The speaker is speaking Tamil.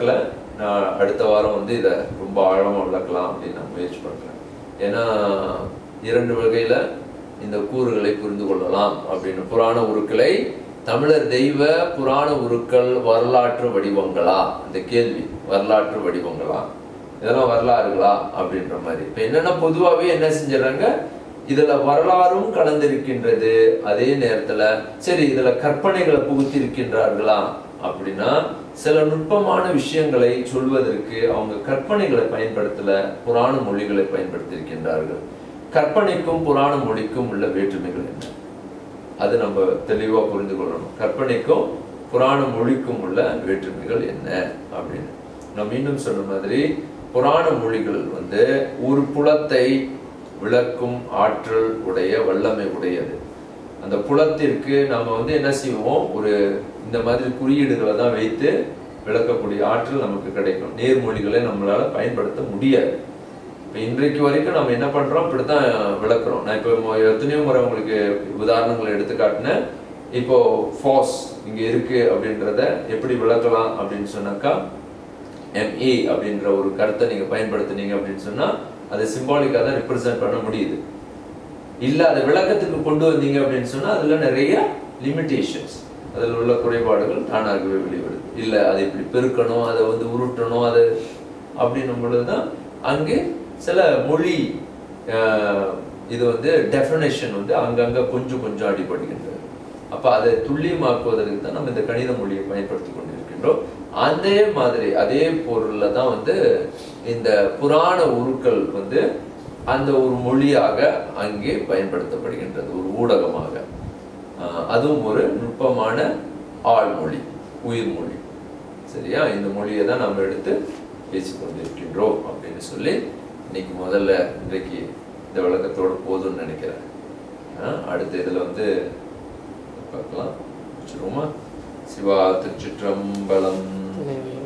விளக்கல நான் அடுத்த வாரம் வந்து இதை ரொம்ப ஆழமா விளக்கலாம் அப்படின்னு நான் முயற்சி பண்றேன் ஏன்னா இரண்டு வகையில இந்த கூறுகளை புரிந்து கொள்ளலாம் அப்படின்னு புராண உருக்களை தமிழர் தெய்வ புராண உருக்கள் வரலாற்று வடிவங்களா இந்த கேள்வி வரலாற்று வடிவங்களா இதெல்லாம் வரலாறுகளா அப்படின்ற மாதிரி இப்ப என்னன்னா பொதுவாவே என்ன செஞ்சிடறாங்க இதுல வரலாறும் கலந்திருக்கின்றது அதே நேரத்துல சரி இதுல கற்பனைகளை புகுத்தி இருக்கின்றார்களா அப்படின்னா சில நுட்பமான விஷயங்களை சொல்வதற்கு அவங்க கற்பனைகளை பயன்படுத்தல புராண மொழிகளை பயன்படுத்தியிருக்கின்றார்கள் கற்பனைக்கும் புராண மொழிக்கும் உள்ள வேற்றுமைகள் என்ன அது நம்ம தெளிவா புரிந்து கொள்ளணும் கற்பனைக்கும் புராண மொழிக்கும் உள்ள வேற்றுமைகள் என்ன அப்படின்னு நான் மீண்டும் சொன்ன மாதிரி புராண மொழிகள் வந்து ஒரு புலத்தை விளக்கும் ஆற்றல் உடைய வல்லமை உடையது அந்த புலத்திற்கு நம்ம வந்து என்ன செய்வோம் ஒரு இந்த மாதிரி குறியீடுகளை தான் வைத்து விளக்கக்கூடிய ஆற்றல் நமக்கு கிடைக்கும் நேர்மொழிகளை நம்மளால பயன்படுத்த முடியாது இப்போ இன்றைக்கு வரைக்கும் நம்ம என்ன பண்றோம் இப்படித்தான் விளக்குறோம் நான் இப்போ மொ- எத்தனையோ முறை உங்களுக்கு உதாரணங்களை எடுத்து காட்டினேன் இப்போ ஃபாஸ் இங்க இருக்கு அப்படின்றத எப்படி விளக்கலாம் அப்படின்னு சொன்னாக்கா எம்ஏ அப்படின்ற ஒரு கருத்தை நீங்க பயன்படுத்துனீங்க அப்படின்னு சொன்னா அதை சிம்பாலிக்கா தான் ரெப்ரசென்ட் பண்ண முடியுது இல்ல அதை விளக்கத்துக்கு கொண்டு வந்தீங்க அப்படின்னு சொன்னா அதுல நிறைய லிமிட்டேஷன்ஸ் அதில் உள்ள குறைபாடுகள் தானாகவே வெளிவருது இல்ல அதை இப்படி பெருக்கணும் அதை வந்து உருட்டணும் அது அப்படின்னும் பொழுதுதான் அங்கே சில மொழி ஆஹ், இது வந்து டெஃபினேஷன் வந்து அங்கங்க கொஞ்சம் கொஞ்சம் அடிபடுகின்றது அப்ப அதை துல்லியமாக்குவதற்கு தான் நம்ம இந்த கணித மொழியை பயன்படுத்தி கொண்டிருக்கின்றோம் அதே மாதிரி அதே பொருள்ல தான் வந்து இந்த புராண உருக்கள் வந்து அந்த ஒரு மொழியாக அங்கே பயன்படுத்தப்படுகின்றது ஒரு ஊடகமாக ஆஹ் அதுவும் ஒரு நுட்பமான ஆழ்மொழி உயிர்மொழி சரியா இந்த மொழியை தான் நம்ம எடுத்து பேசிக்கொண்டிருக்கின்றோம் அப்படின்னு சொல்லி இன்னைக்கு முதல்ல இன்றைக்கு இந்த விளக்கத்தோட போதும்னு நினைக்கிறேன் ஆஹ் அடுத்த இதுல வந்து பார்க்கலாம் வச்சிருவோமா சிவா திருச்சிற்றம்பலம் நினைவு